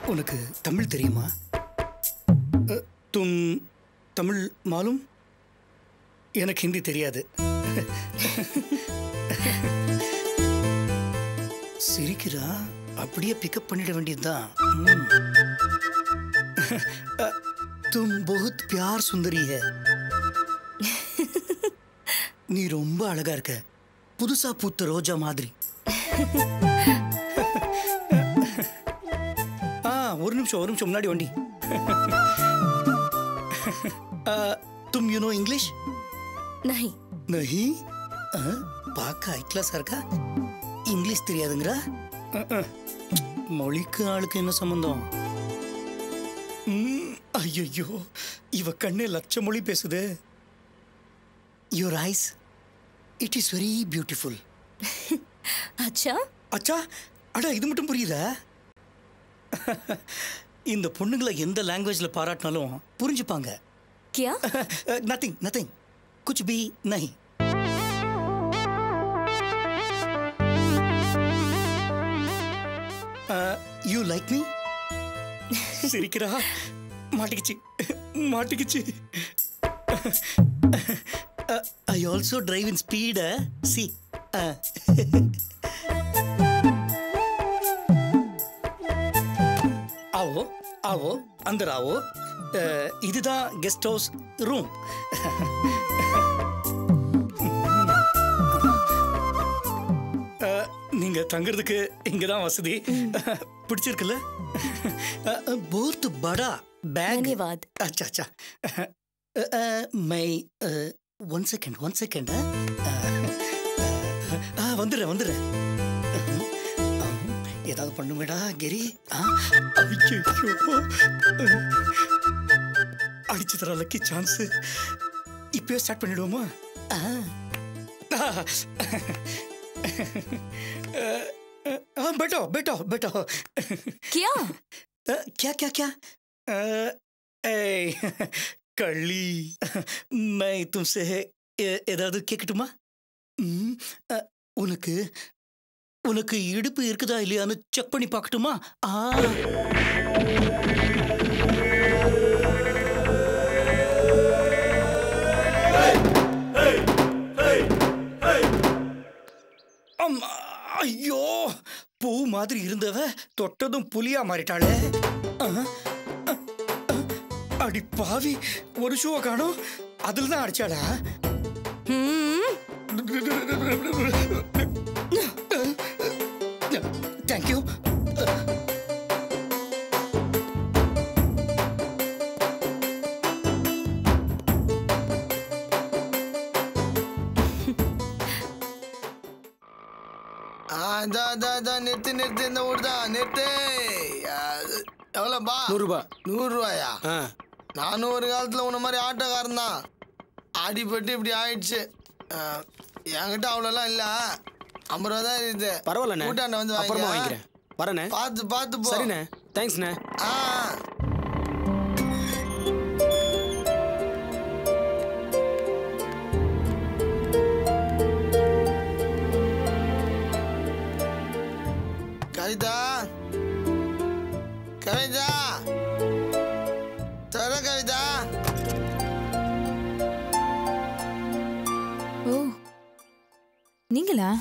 உனக்கு தமிழ் தெரியுமா அ, தும் தமிழ் மாலும் எனக்கு ஹிந்தி தெரியாது சிரிக்கிறா அப்படியே பிக்கப் பண்ணிட வேண்டியதுதான் ம். அ, தும் बहुत प्यार சுந்தரி है நீ ரொம்ப அழகா இருக்க புதுசா பூத்த ரோஜா மாதிரி ஆ ஒரு நிமிஷம் ஒரு நிமிஷம் முன்னாடி வண்டி ஆ, तुम यू नो इंग्लिश नहीं नहीं ஆ, பார்க்க ஹை கிளாஸா இருக்கா இங்கிலீஷ் தெரியாதுங்கிறா அ, அ. மொழிக்கு ஆளுக்கு என்ன சம்பந்தம் ஐயோ இவ கண்ணே லட்ச மொழி பேசுதே your eyes it is very beautiful अच्छा அச்சா அடா இது மட்டும் புரியுதா இந்த பொண்ணுங்களை எந்த லாங்குவேஜ்ல பாராட்டினாலும் புரிஞ்சுப்பாங்க क्या நத்திங் நத்திங் குச் பி நஹி யூ லைக் மீ சிரிக்கிறா மாட்டிக்கிச்சு மாட்டிக்கிச்சு I also drive in speed சி ஆவோ ஆவோ அந்தர் ஆவோ அஹ், இதுதான் கெஸ்ட் ஹவுஸ் ரூம் நீங்க தங்குறதுக்கு இங்க தான் வசதி பிடிச்சிருக்குல்ல போர்த் படா பேக் धन्यवाद अच्छा अच्छा अ, अ, मैं ஒன் செகண்ட் ஒன் செகண்ட் ஆ வந்துடுறேன் வந்துடுறேன் அஹ், ஏதாவது பண்ணுமேடா கெரி ஆ, ஐயையோ. அடிச்சு தர லக்கி சான்ஸ் இப்பயே ஸ்டார்ட் பண்ணிடுவோமா ஆ. ஆ. ஆ, बैठो बैठो बैठो क्या अ, क्या क्या क्या अ, ए, कள்ளி मैं तुमसे ए- ஏதாவது கேட்கட்டுமா ம், அ, உனக்கு உனக்கு இடுப்பு இருக்குதா இல்லையான்னு செக் பண்ணி பார்க்கட்டுமா ஆ அம்மா, ஐயோ பூ மாதிரி இருந்தவ தொட்டதும் புலியா மாறிட்டாளே ஆ, அ, அ, அடி பாவி ஒரு ஷூவை காணும் அதில் தான் அடிச்சாளா हम्म தேங்க்யூ ஆ, இதா, இதா, இதா, நிறுத்து நிறுத்து இந்த ஊர்தா நிறுத்து ஆ, எவ்வளோப்பா நூறுரூபா நூறு ரூபாயா ஆ நானும் ஒரு காலத்தில் உன்ன மாதிரி ஆட்டோக்காரன் தான் அடிபட்டு இப்படி ஆயிடுச்சு ஆ, என்கிட்ட அவ்வளோலாம் இல்லை ஐம்பது ரூபா தான் இருக்குது பரவாயில்லண்ணே கூட்டாண்ட வந்து அப்புறமா வாங்கிக்க. வாங்கிக்கிறேன் வரேண்ணே பார்த்து பார்த்து போ சரிண்ணே தேங்க்ஸ்ண்ணே ஆ கவிதா கவிதா தர கவிதா ஓ நீங்களா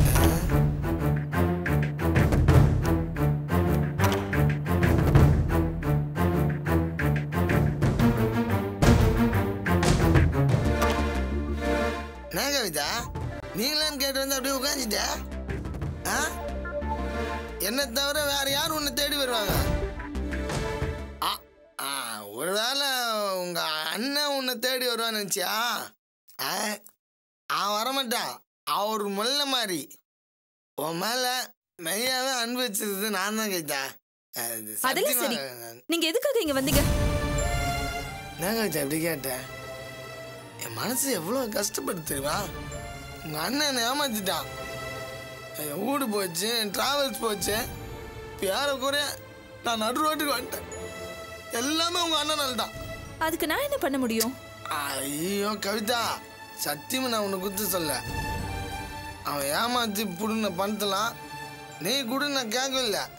என்ன கவிதா நீங்களான்னு கேட்டு வந்து அப்படியே உட்காந்துட்ட ஆ என்ன தவிர வேற யார் உன்னை தேடி வருவாங்க ஆ, ஆ, ஒருவேளை உங்க அண்ணன் உன்னை தேடி வருவான்னு நினச்சியா ஆ, அவன் வரமாட்டான் அவர் முல்ல மாதிரி உன் மேல மெய்யாவே அன்பு வச்சிருந்தது நான் தான் கேட்டா அதெல்லாம் சரி. நீங்க எதுக்காக இங்க வந்தீங்க என்ன கவிதா எப்படி கேட்டேன் என் மனசு எவ்வளோ கஷ்டப்பட்டு தெரியுமா உங்க அண்ணன் என்னை ஏமாத்திட்டான் என் வீடு போச்சு என் டிராவல்ஸ் போச்சு பேர குறைய நான் நடு ரோட்டுக்கு வந்துட்டேன் எல்லாமே உங்க அண்ணனால தான் அதுக்கு நான் என்ன பண்ண முடியும் ஐயோ கவிதா சத்தியமா நான் உன்னை குத்து சொல்ல அவன் ஏமாத்தி புடுன பணத்தலாம் நீ கூட நான் கேட்கல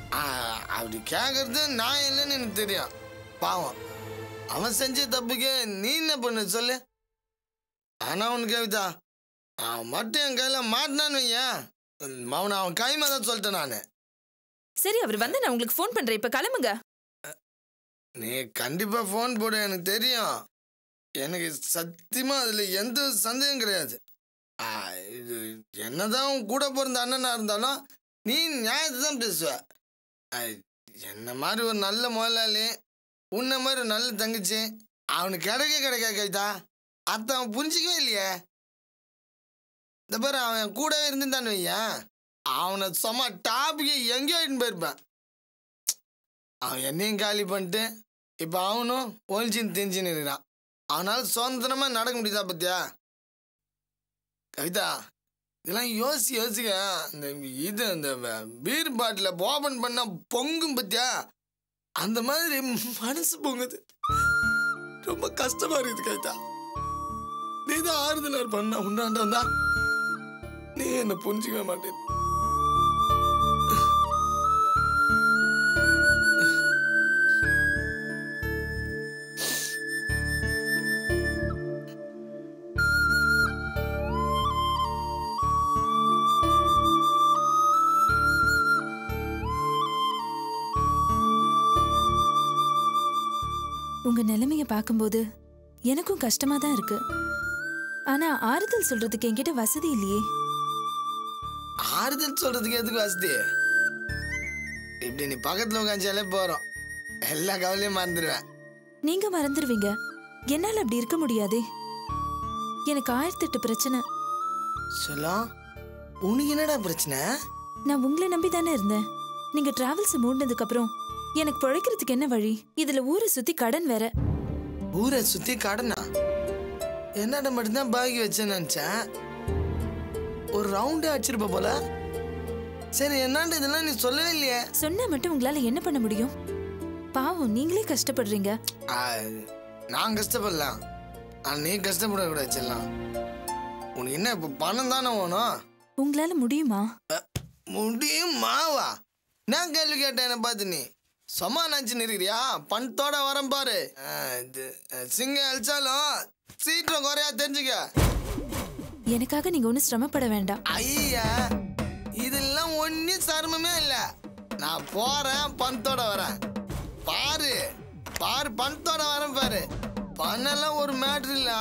ஆ, அப்படி கேட்கறது நான் இல்லைன்னு எனக்கு தெரியும் பாவம் அவன் செஞ்ச தப்புக்கு நீ என்ன பண்ண சொல்லு ஆனா ஒன்று கவிதா அவன் மட்டும் என் கையில மாட்டினான்னு வையன் அவனை அவன் கைமா தான் சொல்லிட்டேன் நான் சரி அவர் வந்து நான் உங்களுக்கு ஃபோன் பண்றேன் இப்ப கிளம்புங்க நீ கண்டிப்பா ஃபோன் போடு எனக்கு தெரியும் எனக்கு சத்தியமா அதுல எந்த சந்தேகம் கிடையாது ஆ, இது என்னதான் உன் கூட பிறந்த அண்ணனா இருந்தாலும் நீ நியாயத்தை தான் பேசுவ ஆ, என்ன மாதிரி ஒரு நல்ல முதலாளி உன்ன மாதிரி ஒரு நல்ல தங்கச்சி அவனுக்கு கிடைக்க கிடைக்க கைதா அத்தை அவன் புரிஞ்சிக்கவே இல்லையே இந்த பாரு அவன் என் கூடவே இருந்துட்டான்னு வையன் அவனை சும்மா டாப்புக்கு எங்கேயோ ஆயிட்டு போயிருப்பேன் அவன் என்னையும் காலி பண்ணிட்டு இப்போ அவனும் ஒழிச்சின்னு தெரிஞ்சுன்னு இருக்கிறான் அவனால சுதந்திரமா நடக்க முடியுதா பத்தியா கவிதா இதெல்லாம் யோசி யோசிக்க இந்த இது இந்த பீர் பாட்டில ஓபன் பண்ணா பொங்கும் பத்தியா அந்த மாதிரி மனசு பொங்குது ரொம்ப கஷ்டமா இருக்குது கவிதா நீ தான் ஆறுதல் பண்ண உண்டாண்ட வந்தா நீ என்ன புரிஞ்சுக்கவே மாட்டேன் உங்க நிலைமைய பார்க்கும்போது எனக்கும் கஷ்டமா தான் இருக்கு ஆனா ஆறுதல் சொல்றதுக்கு என்கிட்ட வசதி இல்லையே ஆறுதல் சொல்றதுக்கு எதுக்கு வசதி இப்படி நீ பக்கத்துல உட்காந்தாலே போறோம் எல்லா கவலையும் மறந்துடுவேன் நீங்க மறந்துடுவீங்க என்னால அப்படி இருக்க முடியாதே எனக்கு ஆயிரத்தெட்டு பிரச்சனை சொல்லும் உனக்கு என்னடா பிரச்சனை நான் உங்களை நம்பி தானே இருந்தேன் நீங்க டிராவல்ஸ் மூடினதுக்கு அப்புறம் எனக்கு பிழைக்கிறதுக்கு என்ன வழி இதுல ஊரை சுத்தி கடன் வேற ஊரை சுத்தி கடனா என்னடா மட்டும்தான் பாக்கி வச்சேன்னு நினைச்சேன் ஒரு ரவுண்டே அடிச்சிருப்ப போல சரி என்னாண்டு இதெல்லாம் நீ சொல்லவே இல்லையே சொன்னா மட்டும் உங்களால என்ன பண்ண முடியும் பாவம் நீங்களே கஷ்டப்படுறீங்க ஆ, நான் கஷ்டப்படலாம் ஆனா நீ கஷ்டப்படக்கூடாது செல்லம் உனக்கு என்ன இப்போ பணம் தானே வேணும் உங்களால முடியுமா முடியுமாவா நான் கேள்வி கேட்டேன் என்ன பார்த்து நீ சும்மா நினச்சி இருக்கிறியா பணத்தோட வரேன் பாரு ஆ, இது அஹ், சிங்கம் அழிச்சாலும் சீற்றம் குறையா தெரிஞ்சுக்க எனக்காக நீங்க ஒன்றும் சிரமப்பட வேண்டாம் ஐயா இதெல்லாம் ஒன்றும் சிரமமே இல்லை நான் போறேன் பணத்தோட வரேன் பாரு பாரு பணத்தோட வரேன் பாரு பணம்லாம் ஒரு மேட்ரு இல்லை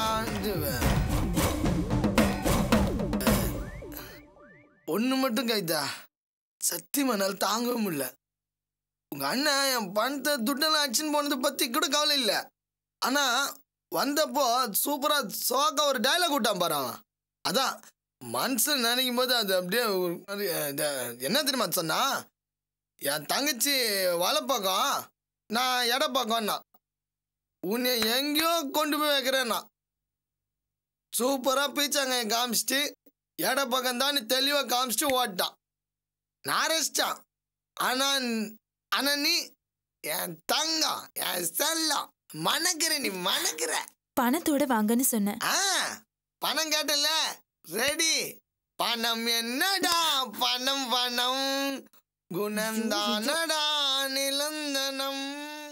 ஒன்று மட்டும் கைதா சத்தியமானால் தாங்கவே முடியல உங்க அண்ணன் என் பணத்தை துட்டெல்லாம் அடிச்சுன்னு போனதை பத்தி கூட கவலை இல்லை ஆனா வந்தப்போ சூப்பரா சோக்க ஒரு டைலாக் விட்டான் பாரு அவன் அதான் மனசுல நினைக்கும் போது அது அப்படியே ஒரு மாதிரி, அஹ், இந்த, என்ன தெரியுமா சொன்னா என் தங்கச்சி வலப்பக்கம் நான் இடப்பக்கம்னா உன்னை எங்கேயோ கொண்டு போய் வைக்கிறேன்னா சூப்பரா பீச்சாங்க காமிச்சிட்டு இடப்பக்கம் தான் தெளிவா காமிச்சிட்டு ஓட்டான் நான் ரசிச்சான் ஆனா ஆனா நீ என் தங்கம் என் செல்லம் மணக்கிற நீ மணக்கிற பணத்தோட வாங்கன்னு சொன்னேன் ஆ பணம் கேட்டல ரெடி பணம் என்னடா பணம் பணம் குணந்தானடா நிலந்தனம்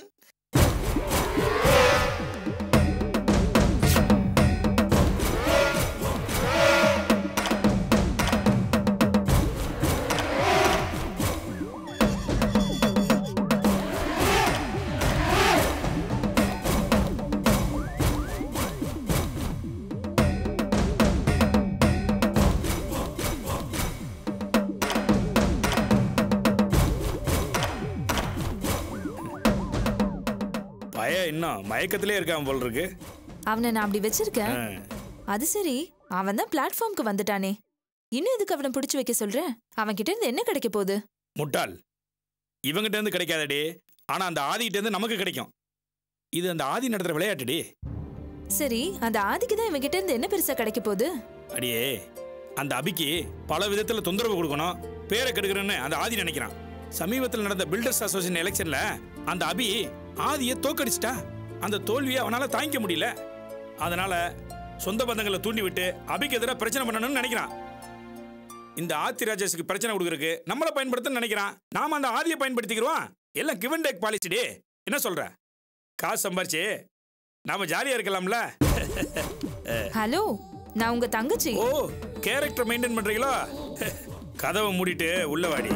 பய இன்னும் மயக்கத்திலே இருக்கான் போல் இருக்கு அவனை நான் அப்படி வச்சிருக்கேன் ஆ. அது சரி அவன் தான் பிளாட்ஃபார்ம்க்கு வந்துட்டானே இன்னும் எதுக்கு அவனை பிடிச்சு வைக்க சொல்ற அவன் கிட்ட இருந்து என்ன கிடைக்க போகுது முட்டாள் இவங்கிட்ட இருந்து கிடைக்காதடி ஆனா அந்த ஆதிகிட்ட இருந்து நமக்கு கிடைக்கும் இது அந்த ஆதி நடத்துற விளையாட்டுடி சரி அந்த ஆதிக்கு தான் இவன் கிட்ட இருந்து என்ன பெருசா கிடைக்க போகுது அடியே அந்த அபிக்கு பல விதத்துல தொந்தரவு கொடுக்கணும் பேரை கெடுக்கிறேன்னு அந்த ஆதி நினைக்கிறான் சமீபத்தில் நடந்த பில்டர்ஸ் அசோசியேஷன் எலெக்ஷன்ல அந்த அபி ஆதியை தோக்கடிச்சிட்டா அந்த தோல்வியை அவனால தாங்கிக்க முடியல அதனால சொந்த பந்தங்களை தூண்டி விட்டு அபிக்கு எதிராக பிரச்சனை பண்ணணும்னு நினைக்கிறான் இந்த ஆத்தி ராஜேஷுக்கு பிரச்சனை கொடுக்குறக்கு நம்மளை பயன்படுத்தணும்னு நினைக்கிறான் நாம அந்த ஆதியை பயன்படுத்திக்கிறோம் எல்லாம் கிவன் டேக் பாலிசிடி என்ன சொல்ற காசு சம்பாரிச்சு நாம ஜாலியா இருக்கலாம்ல ஹலோ நான் உங்க தங்கச்சி ஓ கேரக்டர் மெயின்டைன் பண்றீங்களோ கதவை மூடிட்டு உள்ள வாடி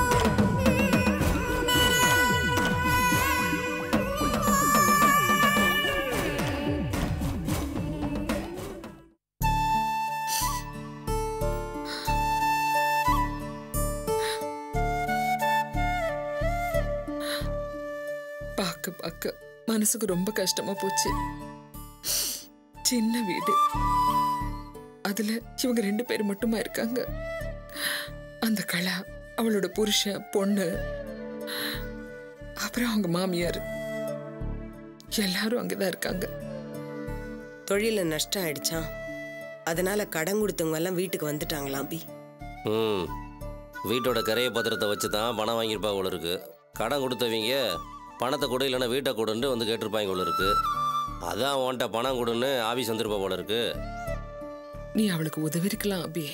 பார்க்க பார்க்க மனசுக்கு ரொம்ப கஷ்டமா போச்சு சின்ன வீடு அதுல இவங்க ரெண்டு பேர் மட்டுமா இருக்காங்க அந்த கலா அவளோட புருஷன் பொண்ணு அப்புறம் அவங்க மாமியார் எல்லாரும் அங்கதான் இருக்காங்க தொழில நஷ்டம் ஆயிடுச்சான் அதனால கடன் கொடுத்தவங்க எல்லாம் வீட்டுக்கு வந்துட்டாங்களாம் அபி ம் வீட்டோட கரைய பத்திரத்தை வச்சு தான் பணம் வாங்கியிருப்பா போல இருக்கு கடன் கொடுத்தவங்க பணத்தை கொடு இல்லைன்னா வீட்டை கொடுன்னு வந்து கேட்டிருப்பாங்க போல இருக்கு அதான் உன்கிட்ட பணம் கொடுன்னு ஆஃபீஸ் வந்திருப்பா போல இருக்கு நீ அவளுக்கு உதவி இருக்கலாம் அபி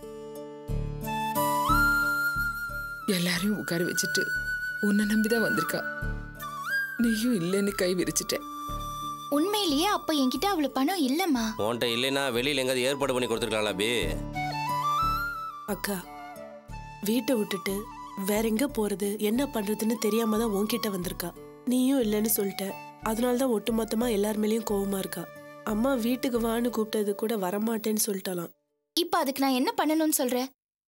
எல்லாரையும் உட்கார வச்சுட்டு உன்னை நம்பிதான் வந்திருக்கா நீயும் இல்லைன்னு கை விரிச்சிட்ட உண்மையிலேயே அப்ப என்கிட்ட அவ்வளவு பணம் இல்லம்மா உன்கிட்ட இல்லைன்னா வெளியில் எங்கேயாவது ஏற்பாடு பண்ணி கொடுத்துருக்கலாம்ல அபி அக்கா வீட்டை விட்டுட்டு வேற எங்க போறது என்ன பண்றதுன்னு தெரியாம தான் உன்கிட்ட வந்திருக்கா நீயும் இல்லைன்னு சொல்லிட்ட அதனால தான் ஒட்டுமொத்தமா எல்லார் மேலயும் கோவமா இருக்கா அம்மா வீட்டுக்கு வான்னு கூப்பிட்டது கூட வரமாட்டேன்னு சொல்லிட்டாலாம் இப்ப அதுக்கு நான் என்ன பண்ணணும்னு சொல்றேன்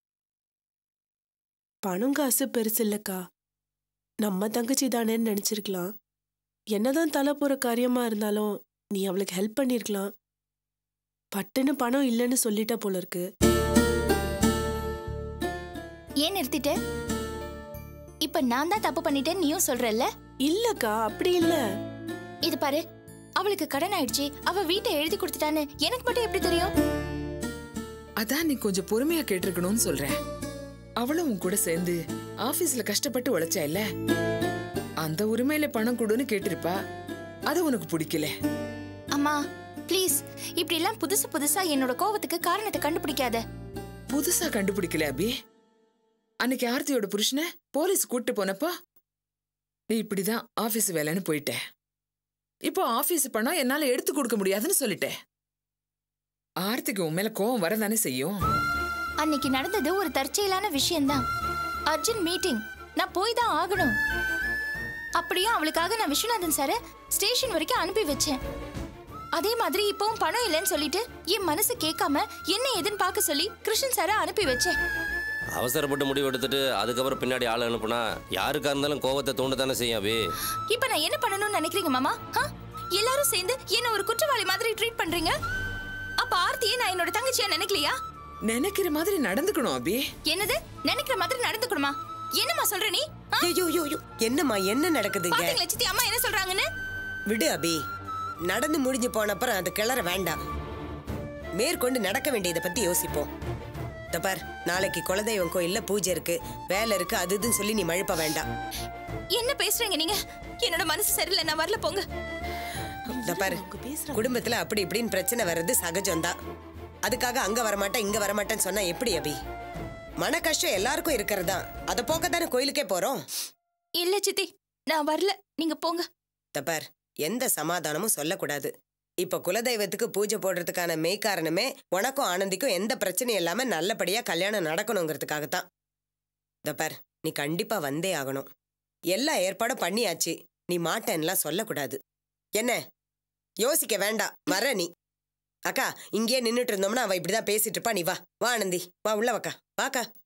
பணம் காசு பெருசு இல்லக்கா நம்ம தங்கச்சி தானேன்னு நினைச்சிருக்கலாம் என்னதான் தலை போற காரியமா இருந்தாலும் நீ அவளுக்கு ஹெல்ப் பண்ணிருக்கலாம் பட்டுன்னு பணம் இல்லைன்னு சொல்லிட்டா போல இருக்கு ஏன் நிறுத்திட்ட இப்ப நான் தான் தப்பு பண்ணிட்டேன் நீயும் சொல்றல்ல இல்லக்கா அப்படி இல்ல இது பாரு அவளுக்கு கடன் ஆயிடுச்சு அவ வீட்டை எழுதி கொடுத்துட்டான்னு எனக்கு மட்டும் எப்படி தெரியும் அதான் நீ கொஞ்சம் பொறுமையா கேட்டிருக்கணும்னு சொல்றேன் அவளும் உன் கூட சேர்ந்து ஆபீஸ்ல கஷ்டப்பட்டு உழைச்சா இல்ல அந்த உரிமையில பணம் கொடுன்னு கேட்டிருப்பா அது உனக்கு பிடிக்கல அம்மா ப்ளீஸ் இப்படி எல்லாம் புதுசு புதுசா என்னோட கோவத்துக்கு காரணத்தை கண்டுபிடிக்காத புதுசா கண்டுபிடிக்கல அபி அன்னைக்கு ஆர்த்தியோட புருஷனை போலீஸ் கூட்டு போனப்போ நீ இப்படிதான் ஆபீஸ் வேலைன்னு போயிட்ட இப்போ ஆபீஸ் பணம் என்னால எடுத்து கொடுக்க முடியாதுன்னு சொல்லிட்ட ஆர்த்திக்கு உன் மேல கோவம் வரதானே செய்யும் அன்னைக்கு நடந்தது ஒரு தற்செயலான விஷயம்தான் அர்ஜென்ட் மீட்டிங் நான் போய் தான் ஆகணும் அப்படியும் அவளுக்காக நான் விஸ்வநாதன் சார ஸ்டேஷன் வரைக்கும் அனுப்பி வச்சேன் அதே மாதிரி இப்பவும் பணம் இல்லைன்னு சொல்லிட்டு என் மனசு கேட்காம என்ன ஏதுன்னு பார்க்க சொல்லி கிருஷ்ணன் சார அனுப்பி வச்சேன் அவசரப்பட்டு முடிவு எடுத்துட்டு அதுக்கப்புறம் பின்னாடி ஆள் அனுப்புனா யாருக்கா இருந்தாலும் கோவத்தை தூண்ட தானே செய்யும் அபி இப்ப நான் என்ன பண்ணணும்னு நினைக்கிறீங்க மாமா ஆ? எல்லாரும் சேர்ந்து என்ன ஒரு குற்றவாளி மாதிரி ட்ரீட் பண்றீங்க அப்ப ஆர்த்தியை நான் என்னோட தங்கச்சியா நினைக்கலையா நினைக்கிற மாதிரி நடந்துக்கணும் அபி என்னது நினைக்கிற மாதிரி நடந்துக்கணுமா என்னம்மா சொல்ற நீ ஆ? ஐயோ ஐயோ ஐயோ என்னம்மா என்ன நடக்குதுங்க பாத்தீங்களா சித்தி அம்மா என்ன சொல்றாங்கன்னு விடு அபி நடந்து முடிஞ்சு போன அப்புறம் அது கிளற வேண்டாம் மேற்கொண்டு நடக்க வேண்டியதை பத்தி யோசிப்போம் இதோ பார் நாளைக்கு குலதெய்வம் கோயில்ல பூஜை இருக்கு வேலை இருக்கு அது இதுன்னு சொல்லி நீ மழுப்ப வேண்டாம் என்ன பேசுறீங்க நீங்க என்னோட மனசு சரியில்லை நான் வரல போங்க இதோ பாரு குடும்பத்துல அப்படி இப்படின்னு பிரச்சனை வர்றது சகஜம்தான் அதுக்காக அங்க வரமாட்டேன் இங்க வரமாட்டேன்னு சொன்னா எப்படி அபி மன கஷ்டம் எல்லாருக்கும் இருக்கிறதா அதை போக்க தானே கோயிலுக்கே போறோம் இல்ல சித்தி நான் வரல நீங்க போங்க தப்பார் எந்த சமாதானமும் சொல்லக்கூடாது இப்ப குலதெய்வத்துக்கு பூஜை போடுறதுக்கான மெய் காரணமே உனக்கும் ஆனந்திக்கும் எந்த பிரச்சனையும் இல்லாம நல்லபடியா கல்யாணம் நடக்கணுங்கிறதுக்காகத்தான் தப்பார் நீ கண்டிப்பா வந்தே ஆகணும் எல்லா ஏற்பாடும் பண்ணியாச்சு நீ மாட்டேன்லாம் சொல்லக்கூடாது என்ன யோசிக்க வேண்டாம் வர நீ அக்கா இங்கேயே நின்னுட்டு இருந்தோம்னா அவ இப்படிதான் பேசிட்டு இருப்பா நீ வா வா ஆனந்தி வா உள்ள வாக்கா வாக்கா